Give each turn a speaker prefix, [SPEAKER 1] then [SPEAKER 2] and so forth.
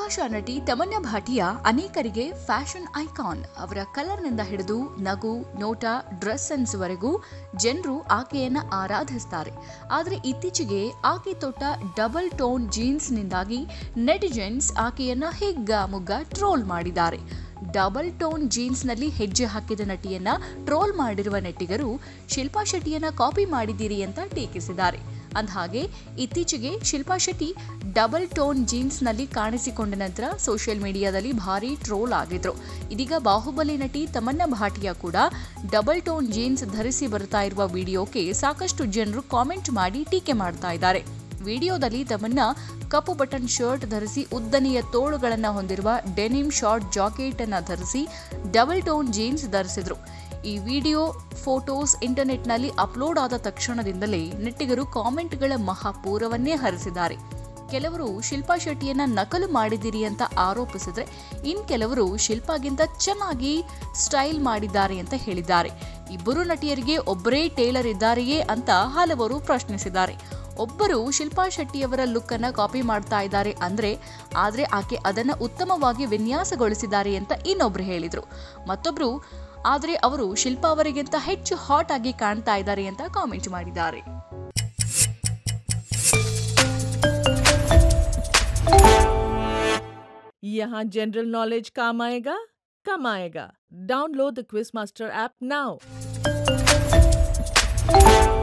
[SPEAKER 1] ಬಹುಭಾಷಾ ನಟಿ ತಮನ್ಯಾ ಭಾಟಿಯಾ ಅನೇಕರಿಗೆ ಫ್ಯಾಷನ್ ಐಕಾನ್ ಅವರ ಕಲರ್ನಿಂದ ಹಿಡಿದು ನಗು ನೋಟ ಡ್ರೆಸ್ ಸೆನ್ಸ್ ವರೆಗೂ ಜನರು ಆಕೆಯನ್ನ ಆರಾಧಿಸ್ತಾರೆ ಆದರೆ ಇತ್ತೀಚೆಗೆ ಆಕೆ ತೊಟ್ಟ ಡಬಲ್ ಟೋನ್ ಜೀನ್ಸ್ನಿಂದಾಗಿ ನೆಟಿಜನ್ಸ್ ಆಕೆಯನ್ನ ಹಿಗ್ಗ ಮುಗ್ಗ ಟ್ರೋಲ್ ಮಾಡಿದ್ದಾರೆ ಡಬಲ್ ಟೋನ್ ಜೀನ್ಸ್ನಲ್ಲಿ ಹೆಜ್ಜೆ ಹಾಕಿದ ನಟಿಯನ್ನ ಟ್ರೋಲ್ ಮಾಡಿರುವ ನೆಟ್ಟಿಗರು ಶಿಲ್ಪಾ ಶೆಟ್ಟಿಯನ್ನ ಕಾಪಿ ಮಾಡಿದ್ದೀರಿ ಅಂತ ಟೀಕಿಸಿದ್ದಾರೆ ಅಂದಹಾಗೆ ಇತ್ತೀಚೆಗೆ ಶಿಲ್ಪಾ ಶೆಟ್ಟಿ ಡಬಲ್ ಟೋನ್ ಜೀನ್ಸ್ನಲ್ಲಿ ಕಾಣಿಸಿಕೊಂಡ ನಂತರ ಸೋಷಿಯಲ್ ಮೀಡಿಯಾದಲ್ಲಿ ಭಾರಿ ಟ್ರೋಲ್ ಆಗಿದ್ರು ಇದೀಗ ಬಾಹುಬಲಿ ನಟಿ ತಮನ್ನಾ ಭಾಟಿಯಾ ಕೂಡ ಡಬಲ್ ಟೋನ್ ಜೀನ್ಸ್ ಧರಿಸಿ ಬರ್ತಾ ಇರುವ ವಿಡಿಯೋಕ್ಕೆ ಸಾಕಷ್ಟು ಜನರು ಕಾಮೆಂಟ್ ಮಾಡಿ ಟೀಕೆ ಮಾಡ್ತಾ ಇದ್ದಾರೆ ವಿಡಿಯೋದಲ್ಲಿ ತಮನ್ನಾ ಕಪ್ಪು ಬಟನ್ ಶರ್ಟ್ ಧರಿಸಿ ಉದ್ದನೆಯ ತೋಳುಗಳನ್ನು ಹೊಂದಿರುವ ಡೆನಿಮ್ ಶಾರ್ಟ್ ಜಾಕೆಟ್ ಅನ್ನ ಧರಿಸಿ ಡಬಲ್ ಟೋನ್ ಜೀನ್ಸ್ ಧರಿಸಿದ್ರು ಈ ವಿಡಿಯೋ ಫೋಟೋಸ್ ಇಂಟರ್ನೆಟ್ನಲ್ಲಿ ಅಪ್ಲೋಡ್ ಆದ ತಕ್ಷಣದಿಂದಲೇ ನೆಟ್ಟಿಗರು ಕಾಮೆಂಟ್ಗಳ ಮಹಾಪೂರವನ್ನೇ ಹರಿಸಿದ್ದಾರೆ ಕೆಲವರು ಶಿಲ್ಪಾ ಶೆಟ್ಟಿಯನ್ನ ನಕಲು ಮಾಡಿದಿರಿ ಅಂತ ಆರೋಪಿಸಿದ್ರೆ ಇನ್ ಕೆಲವರು ಶಿಲ್ಪಾಗಿಂತ ಚೆನ್ನಾಗಿ ಸ್ಟೈಲ್ ಮಾಡಿದ್ದಾರೆ ಅಂತ ಹೇಳಿದ್ದಾರೆ ಇಬ್ಬರು ನಟಿಯರಿಗೆ ಒಬ್ಬರೇ ಟೇಲರ್ ಇದ್ದಾರೆಯೇ ಅಂತ ಹಲವರು ಪ್ರಶ್ನಿಸಿದ್ದಾರೆ ಒಬ್ಬರು ಶಿಲ್ಪಾ ಶೆಟ್ಟಿಯವರ ಲುಕ್ ಅನ್ನ ಕಾಪಿ ಮಾಡ್ತಾ ಇದ್ದಾರೆ ಅಂದ್ರೆ ಆದ್ರೆ ಆಕೆ ಅದನ್ನ ಉತ್ತಮವಾಗಿ ವಿನ್ಯಾಸಗೊಳಿಸಿದ್ದಾರೆ ಅಂತ ಇನ್ನೊಬ್ರು ಹೇಳಿದ್ರು ಮತ್ತೊಬ್ರು ಆದ್ರೆ ಅವರು ಶಿಲ್ಪಾ ಅವರಿಗಿಂತ ಹೆಚ್ಚು ಹಾಟ್ ಆಗಿ ಕಾಣ್ತಾ ಇದ್ದಾರೆ ಅಂತ ಕಾಮೆಂಟ್ ಮಾಡಿದ್ದಾರೆ
[SPEAKER 2] यहाँ जनरल नॉलेज काम आएगा कम आएगा download the quiz master app now